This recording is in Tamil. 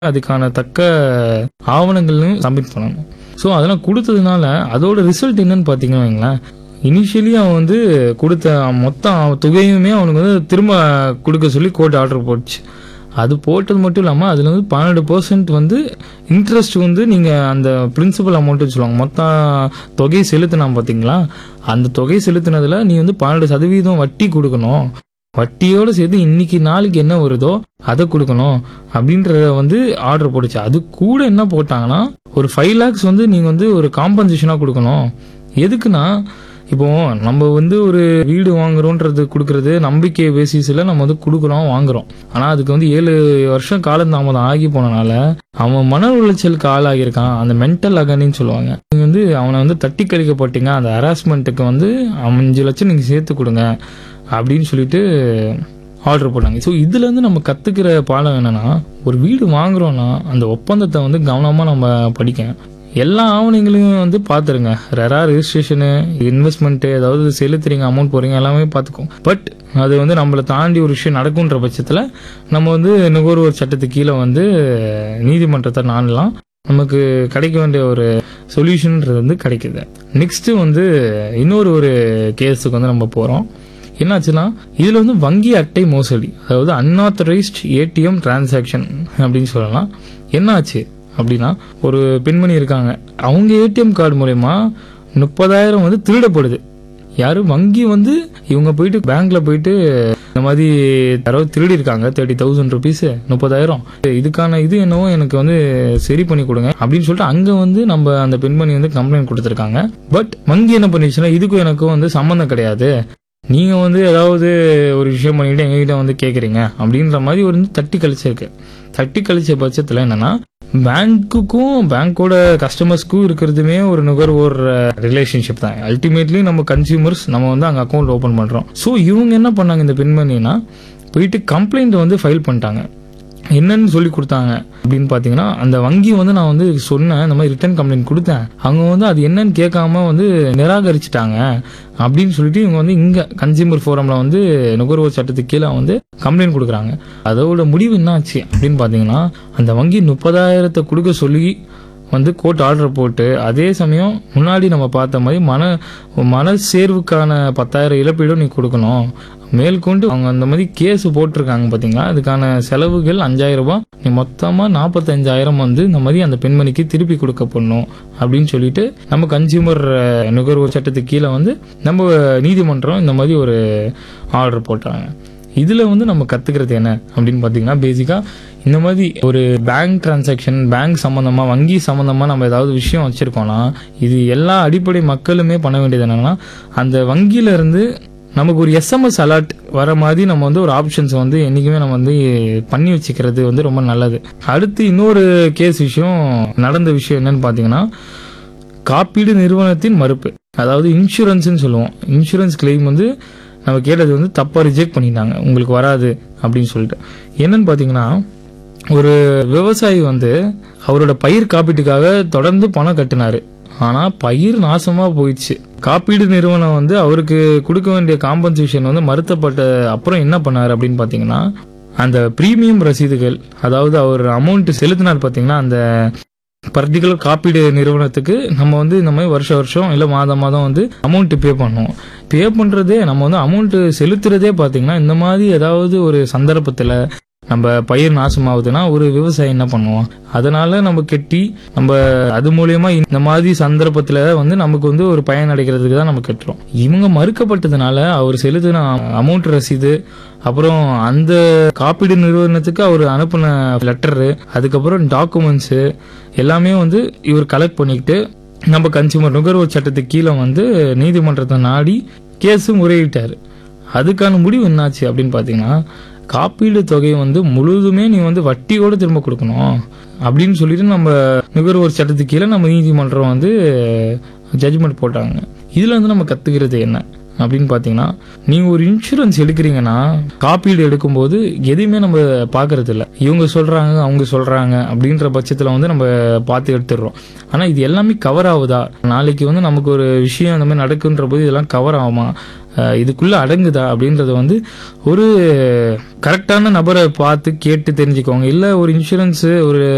அதுக்கான தக்க ஆவணங்களையும் சப்மிட் பண்ணணும் ஸோ அதெல்லாம் கொடுத்ததுனால அதோட ரிசல்ட் என்னன்னு பார்த்தீங்கன்னா வைங்களேன் இனிஷியலி அவன் வந்து கொடுத்த மொத்த தொகையுமே அவனுக்கு வந்து திரும்ப கொடுக்க சொல்லி கோர்ட் ஆர்டர் போட்டுச்சு அது போட்டது மட்டும் இல்லாமல் அதில் வந்து பன்னெண்டு பர்சன்ட் வந்து இன்ட்ரெஸ்ட் வந்து நீங்கள் அந்த பிரின்சிபல் அமௌண்ட்டு சொல்லுவாங்க மொத்த தொகை செலுத்தினா பார்த்தீங்களா அந்த தொகை செலுத்தினதில் நீ வந்து பன்னெண்டு சதவீதம் வட்டி கொடுக்கணும் வட்டியோட சேர்த்து இன்னைக்கு நாளைக்கு என்ன வருதோ அதை கொடுக்கணும் அப்படின்றத வந்து ஆர்டர் போட்டுச்சு அது கூட என்ன போட்டாங்கன்னா ஒரு ஃபைவ் லேக்ஸ் வந்து நீங்க வந்து ஒரு காம்பன்சேஷனா கொடுக்கணும் எதுக்குன்னா இப்போ நம்ம வந்து ஒரு வீடு வாங்குறோன்றது கொடுக்கறது நம்பிக்கை பேசிஸ்ல நம்ம வந்து கொடுக்குறோம் வாங்குறோம் ஆனா அதுக்கு வந்து ஏழு வருஷம் காலம் தாமதம் ஆகி போனனால அவன் மன உளைச்சலுக்கு ஆளாகியிருக்கான் அந்த மென்டல் அகனின்னு சொல்லுவாங்க நீங்க வந்து அவனை வந்து தட்டி கழிக்கப்பட்டீங்க அந்த ஹராஸ்மெண்ட்டுக்கு வந்து அஞ்சு லட்சம் நீங்க சேர்த்து கொடுங்க அப்படின்னு சொல்லிட்டு ஆர்டர் போட்டாங்க ஸோ இதுல இருந்து நம்ம கத்துக்கிற பாடம் என்னன்னா ஒரு வீடு வாங்குறோம்னா அந்த ஒப்பந்தத்தை வந்து கவனமா நம்ம படிக்கணும் எல்லா ஆவணங்களையும் வந்து பார்த்துருங்க ரெரா ரெஜிஸ்ட்ரேஷனு இன்வெஸ்ட்மெண்ட்டு ஏதாவது செலுத்துறீங்க அமௌண்ட் போறீங்க எல்லாமே பார்த்துக்கோம் பட் அது வந்து நம்மளை தாண்டி ஒரு விஷயம் நடக்குன்ற பட்சத்தில் நம்ம வந்து நுகர்வோர் சட்டத்துக்கு கீழே வந்து நீதிமன்றத்தை நாடலாம் நமக்கு கிடைக்க வேண்டிய ஒரு சொல்யூஷன்ன்றது வந்து கிடைக்குது நெக்ஸ்ட் வந்து இன்னொரு ஒரு கேஸுக்கு வந்து நம்ம போகிறோம் என்னாச்சுன்னா இதுல வந்து வங்கி அட்டை மோசடி அதாவது அன்ஆத்தரைஸ்ட் ஏடிஎம் டிரான்சாக்ஷன் அப்படின்னு சொல்லலாம் என்னாச்சு அப்படின்னா ஒரு பெண்மணி இருக்காங்க அவங்க ஏடிஎம் கார்டு மூலயமா முப்பதாயிரம் வந்து திருடப்படுது யாரு வங்கி வந்து இவங்க போயிட்டு பேங்க்ல போயிட்டு இந்த மாதிரி யாரோ திருடி இருக்காங்க தேர்ட்டி தௌசண்ட் ருபீஸ் முப்பதாயிரம் இதுக்கான இது என்னவோ எனக்கு வந்து சரி பண்ணி கொடுங்க அப்படின்னு சொல்லிட்டு அங்க வந்து நம்ம அந்த பெண்மணி வந்து கம்ப்ளைண்ட் கொடுத்துருக்காங்க பட் வங்கி என்ன பண்ணிச்சுன்னா இதுக்கும் எனக்கும் வந்து சம்மந்தம் கிடையாது நீங்க வந்து ஏதாவது ஒரு விஷயம் பண்ணிட்டு எங்ககிட்ட வந்து கேக்குறீங்க அப்படின்ற மாதிரி ஒரு தட்டி கழிச்சிருக்கு தட்டி கழிச்ச பட்சத்துல என்னன்னா பேங்க்குக்கும் பேங்க்கோட கஸ்டமர்ஸ்க்கும் இருக்கிறதுமே ஒரு நுகர்வோர் ரிலேஷன்ஷிப் தான் அல்டிமேட்லி நம்ம கன்சியூமர்ஸ் நம்ம வந்து அங்க அக்கௌண்ட் ஓபன் பண்றோம் ஸோ இவங்க என்ன பண்ணாங்க இந்த பெண்மணினா போயிட்டு கம்ப்ளைண்ட் வந்து ஃபைல் பண்ணிட்டாங்க என்னன்னு சொல்லி கொடுத்தாங்க அப்படின்னு பாத்தீங்கன்னா அந்த வங்கி வந்து நான் வந்து சொன்னேன் இந்த மாதிரி ரிட்டர்ன் கம்ப்ளைண்ட் கொடுத்தேன் அவங்க வந்து அது என்னன்னு கேட்காம வந்து நிராகரிச்சிட்டாங்க அப்படின்னு சொல்லிட்டு இவங்க வந்து இங்க கன்சியூமர் ஃபோரம்ல வந்து நுகர்வோர் சட்டத்துக்கு கீழே வந்து கம்ப்ளைண்ட் கொடுக்குறாங்க அதோட முடிவு என்ன ஆச்சு அப்படின்னு பாத்தீங்கன்னா அந்த வங்கி முப்பதாயிரத்தை கொடுக்க சொல்லி வந்து கோர்ட் ஆர்டர் போட்டு அதே சமயம் முன்னாடி நம்ம பார்த்த மாதிரி மன மன சேர்வுக்கான பத்தாயிரம் இழப்பீடும் நீ கொடுக்கணும் மேற்கொண்டு அவங்க அந்த மாதிரி கேஸ் போட்டிருக்காங்க பாத்தீங்களா அதுக்கான செலவுகள் அஞ்சாயிரம் ரூபாய் நீ மொத்தமா நாற்பத்தஞ்சாயிரம் வந்து இந்த மாதிரி அந்த பெண்மணிக்கு திருப்பி கொடுக்கப்படணும் அப்படின்னு சொல்லிட்டு நம்ம கன்சியூமர் நுகர்வோர் சட்டத்துக்கு கீழே வந்து நம்ம நீதிமன்றம் இந்த மாதிரி ஒரு ஆர்டர் போட்டாங்க இதுல வந்து நம்ம கத்துக்கிறது என்ன அப்படின்னு பாத்தீங்கன்னா பேசிக்கா இந்த மாதிரி ஒரு பேங்க் டிரான்சாக்ஷன் பேங்க் சம்பந்தமா வங்கி சம்பந்தமா நம்ம ஏதாவது விஷயம் வச்சிருக்கோம்னா இது எல்லா அடிப்படை மக்களுமே பண்ண வேண்டியது என்னன்னா அந்த வங்கியில இருந்து நமக்கு ஒரு எஸ்எம்எஸ் அலர்ட் வர மாதிரி நம்ம வந்து ஒரு ஆப்ஷன்ஸ் வந்து என்னைக்குமே நம்ம வந்து பண்ணி வச்சுக்கிறது வந்து ரொம்ப நல்லது அடுத்து இன்னொரு கேஸ் விஷயம் நடந்த விஷயம் என்னன்னு பாத்தீங்கன்னா காப்பீடு நிறுவனத்தின் மறுப்பு அதாவது இன்சூரன்ஸ்னு சொல்லுவோம் இன்சூரன்ஸ் கிளைம் வந்து நம்ம கேட்டது வந்து தப்பா ரிஜெக்ட் பண்ணிட்டாங்க உங்களுக்கு வராது அப்படின்னு சொல்லிட்டு என்னன்னு பாத்தீங்கன்னா ஒரு விவசாயி வந்து அவரோட பயிர் காப்பீட்டுக்காக தொடர்ந்து பணம் கட்டினாரு ஆனா பயிர் நாசமா போயிடுச்சு காப்பீடு நிறுவனம் வந்து அவருக்கு கொடுக்க வேண்டிய காம்பன்சேஷன் வந்து மறுத்தப்பட்ட அப்புறம் என்ன பண்ணாரு அப்படின்னு பாத்தீங்கன்னா அந்த பிரீமியம் ரசீதுகள் அதாவது அவர் அமௌண்ட் செலுத்தினார் பாத்தீங்கன்னா அந்த பர்டிகுலர் காப்பீடு நிறுவனத்துக்கு நம்ம வந்து இந்த மாதிரி வருஷம் வருஷம் இல்ல மாதம் மாதம் வந்து அமௌண்ட் பே பண்ணுவோம் பே பண்றதே நம்ம வந்து அமௌண்ட் செலுத்துறதே பாத்தீங்கன்னா இந்த மாதிரி ஏதாவது ஒரு சந்தர்ப்பத்துல நம்ம பயிர் நாசமாகுதுன்னா ஒரு விவசாயி என்ன பண்ணுவோம் அதனால நம்ம கெட்டி நம்ம அது மூலியமா இந்த மாதிரி சந்தர்ப்பத்துல வந்து நமக்கு வந்து ஒரு பயன் அடைக்கிறதுக்கு தான் நம்ம கட்டுறோம் இவங்க மறுக்கப்பட்டதுனால அவர் செலுத்தின அமௌண்ட் ரசீது அப்புறம் அந்த காப்பீடு நிறுவனத்துக்கு அவர் அனுப்பின லெட்டரு அதுக்கப்புறம் டாக்குமெண்ட்ஸ் எல்லாமே வந்து இவர் கலெக்ட் பண்ணிக்கிட்டு நம்ம கன்சியூமர் நுகர்வோர் சட்டத்துக்கு கீழே வந்து நீதிமன்றத்தை நாடி கேஸு முறையிட்டாரு அதுக்கான முடிவு என்னாச்சு அப்படின்னு பாத்தீங்கன்னா காப்பீடு தொகையை வந்து முழுதுமே நீ வந்து வட்டியோட திரும்ப கொடுக்கணும் அப்படின்னு சொல்லிட்டு நம்ம நுகர்வோர் சட்டத்துக்கு கீழே நம்ம நீதிமன்றம் வந்து ஜட்ஜ்மெண்ட் போட்டாங்க இதுல வந்து நம்ம கத்துக்கிறது என்ன அப்படின்னு பாத்தீங்கன்னா நீங்க ஒரு இன்சூரன்ஸ் எடுக்கிறீங்கன்னா காப்பீடு எடுக்கும்போது எதையுமே நம்ம பாக்குறது இல்ல இவங்க சொல்றாங்க அவங்க சொல்றாங்க அப்படின்ற பட்சத்துல வந்து நம்ம பார்த்து எடுத்துடுறோம் ஆனா இது எல்லாமே கவர் ஆகுதா நாளைக்கு வந்து நமக்கு ஒரு விஷயம் அந்த மாதிரி நடக்குன்ற போது இதெல்லாம் கவர் ஆகுமா அஹ் இதுக்குள்ள அடங்குதா அப்படின்றத வந்து ஒரு கரெக்டான நபரை பார்த்து கேட்டு தெரிஞ்சுக்கோங்க இல்ல ஒரு இன்சூரன்ஸ் ஒரு